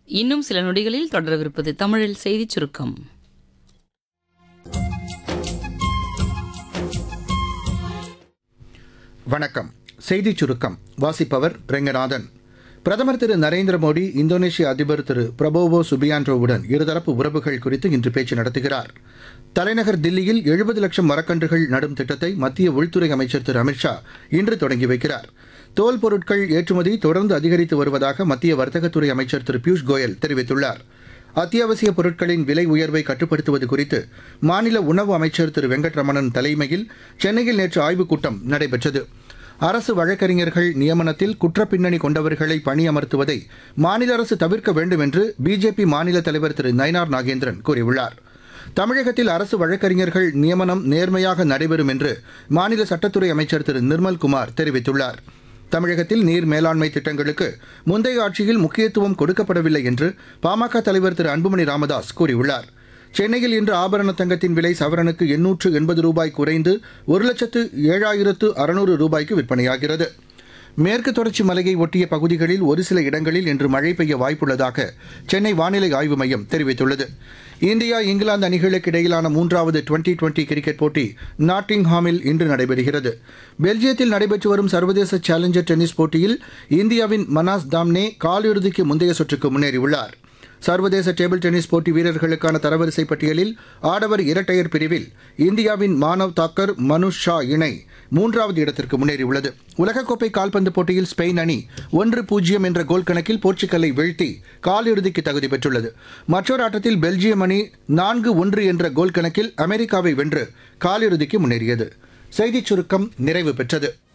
இன்னும் சில நொடிகளில் தொடரவிருப்பது தமிழில் செய்திச் சுருக்கம் வணக்கம் செய்திச் சுருக்கம் வாசிப்பவர் ரெங்கநாதன் பிரதமர் திரு நரேந்திர மோடி இந்தோனேஷிய அதிபர் திரு பிரபோவோ சுபியான்டோவுடன் இருதரப்பு உறவுகள் குறித்து இன்று பேச்சு நடத்துகிறார் தலைநகர் தில்லியில் எழுபது லட்சம் மரக்கன்றுகள் நடும் திட்டத்தை மத்திய உள்துறை அமைச்சர் திரு அமித்ஷா இன்று தொடங்கி வைக்கிறார் தோல் பொருட்கள் ஏற்றுமதி தொடர்ந்து அதிகரித்து வருவதாக மத்திய வர்த்தகத்துறை அமைச்சர் திரு பியூஷ் கோயல் தெரிவித்துள்ளார் அத்தியாவசிய பொருட்களின் விலை உயர்வை கட்டுப்படுத்துவது குறித்து மாநில உணவு அமைச்சர் திரு வெங்கட்ரமணன் தலைமையில் சென்னையில் நேற்று ஆய்வுக் கூட்டம் நடைபெற்றது அரசு வழக்கறிஞர்கள் நியமனத்தில் குற்றப்பின்னணி கொண்டவர்களை பணியமர்த்துவதை மாநில அரசு தவிர்க்க வேண்டும் என்று பிஜேபி மாநில தலைவர் திரு நயினார் நாகேந்திரன் கூறியுள்ளார் தமிழகத்தில் அரசு வழக்கறிஞர்கள் நியமனம் நேர்மையாக நடைபெறும் என்று மாநில சட்டத்துறை அமைச்சர் திரு நிர்மல்குமார் தெரிவித்துள்ளார் தமிழகத்தில் நீர் மேலாண்மை திட்டங்களுக்கு முந்தைய ஆட்சியில் முக்கியத்துவம் கொடுக்கப்படவில்லை என்று பாமக தலைவர் திரு அன்புமணி ராமதாஸ் கூறியுள்ளார் சென்னையில் இன்று ஆபரண தங்கத்தின் விலை சவரனுக்கு எண்ணூற்று எண்பது ரூபாய் குறைந்து ஒரு லட்சத்து ஏழாயிரத்து அறுநூறு ரூபாய்க்கு விற்பனையாகிறது மேற்கு தொடர்ச்சி மலையை ஒட்டிய பகுதிகளில் ஒரு சில இடங்களில் இன்று மழை பெய்ய வாய்ப்புள்ளதாக சென்னை வானிலை ஆய்வு மையம் தெரிவித்துள்ளது இந்தியா இங்கிலாந்து அணிகளுக்கு இடையிலான மூன்றாவது டுவெண்டி டுவெண்டி கிரிக்கெட் போட்டி நாட்டிங்ஹாமில் இன்று நடைபெறுகிறது பெல்ஜியத்தில் நடைபெற்று வரும் சர்வதேச சேலஞ்சர் டென்னிஸ் போட்டியில் இந்தியாவின் மனாஸ் தாம்னே காலிறுதிக்கு முந்தைய சுற்றுக்கு முன்னேறியுள்ளார் சர்வதேச டேபிள் டென்னிஸ் போட்டி வீரர்களுக்கான தரவரிசை பட்டியலில் ஆடவர் இரட்டையர் பிரிவில் இந்தியாவின் மானவ் தாக்கர் மனுஷ் ஷா இணை மூன்றாவது இடத்திற்கு முன்னேறியுள்ளது உலகக்கோப்பை கால்பந்து போட்டியில் ஸ்பெயின் அணி ஒன்று பூஜ்ஜியம் என்ற கோல் கணக்கில் போர்ச்சுகலை வீழ்த்தி காலிறுதிக்கு தகுதி பெற்றுள்ளது மற்றொரு ஆட்டத்தில் பெல்ஜியம் அணி நான்கு ஒன்று என்ற கோல் கணக்கில் அமெரிக்காவை வென்று காலிறுதிக்கு முன்னேறியது செய்திச் சுருக்கம் நிறைவு பெற்றது